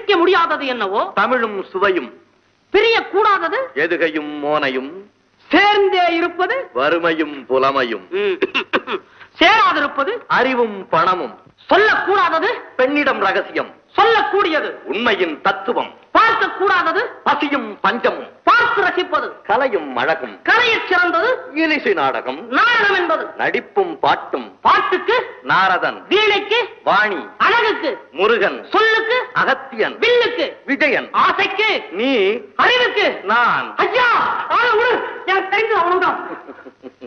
பிரிக்க முடியாதது என்னவோ தமிழும் சுவையும் பிரியக்கூடாதது எதுகையும் மோனையும் சேர்ந்தே இருப்பது வறுமையும் புலமையும் ம். சேராதிருப்பது அறிவும் பணமும் சொல்லக்கூடாதது பெண்ணிடம் ரகசியம் சொல்லக்கூடியது உண்மையின் தத்துவம் பார்க்கக்கூடாதது பசியும் பஞ்சமும் பார்த்து ரசிப்பது கலையும் அழகும் கலையச் சிறந்தது இலிசை நாடகம் நாடகம் என்பது நடிப்பும் பாட்டும் பாட்டுக்கு நாரதன் வீணைக்கு வாணி அழகுக்கு முருகன் சொல்லுக்கு அகத்தியன் வில்லுக்கு விஜயன் ஆசைக்கு நீ அறிவுக்கு நான் ஐயா ஆள விடு எனக்கு தெரிஞ்சது அவ்வளவுதான்